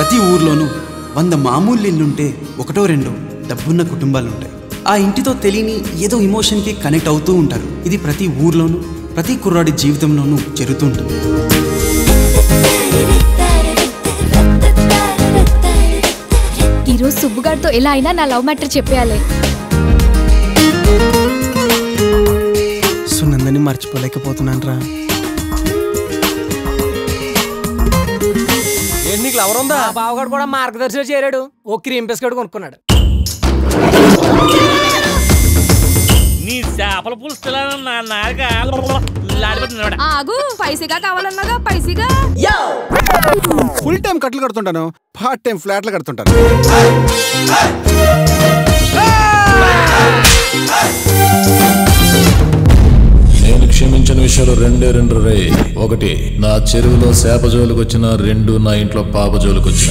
ప్రతి ఊర్లోనూ వంద మామూలు ఇల్లుంటే ఒకటో రెండో డబ్బున్న కుటుంబాలు ఉంటాయి ఆ ఇంటితో తెలియని ఏదో ఇమోషన్కి కనెక్ట్ అవుతూ ఉంటారు ఇది ప్రతి ఊర్లోనూ ప్రతి కుర్రాడి జీవితంలోనూ జరుగుతూ ఉంటుంది ఈరోజు సుబ్బుగారితో ఎలా అయినా నా లవ్ మ్యాటర్ చెప్పేయాలి సునందని మర్చిపోలేకపోతున్నాను రా ఏంటి నీకు లవర్ ఉందా బావగాడు కూడా మార్గదర్శిలో చేరాడు ఓ క్రీమ్ బిస్కెట్ కొనుక్కున్నాడు నీ చేపల పులుసు తినాలని నా నాలుక లాడిపోతున్నాడు ఆగు పైసగా కావాలన్నాగా పైసగా ఫుల్ టైం కట్లు కడుతుంటాను పార్ట్ టైం ఫ్లాట్లు కడుతుంటాను నేను క్షమించిన విషయాలు రెండే రెండు రే ఒకటి నా చెరువులో చేప జోలికి వచ్చిన రెండు నా ఇంట్లో పాప జోలికి వచ్చిన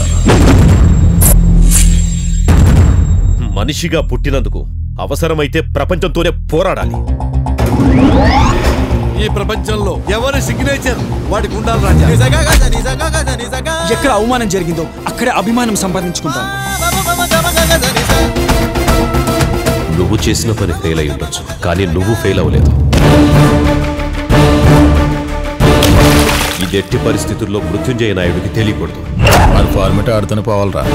మనిషిగా పుట్టినందుకు అవసరమైతే ప్రపంచంతోనే పోరాడాలి ఈ ప్రపంచంలో ఎవరి సిగ్నేచర్ వాడికి ఉండాలి రాజా ఎక్కడ అవమానం జరిగిందో అక్కడే అభిమానం సంపాదించుకుంటాను నువ్వు చేసిన పని ఫెయిల్ అయి ఉండొచ్చు కానీ నువ్వు ఫెయిల్ అవ్వలేదు ఇది ఎట్టి పరిస్థితుల్లో మృత్యుంజయ నాయుడికి తెలియకూడదు మరి ఫార్మేట్ ఆడుతూనే పోవాలరా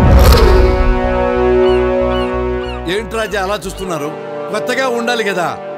ఏంటి రాజా అలా చూస్తున్నారు కొత్తగా ఉండాలి కదా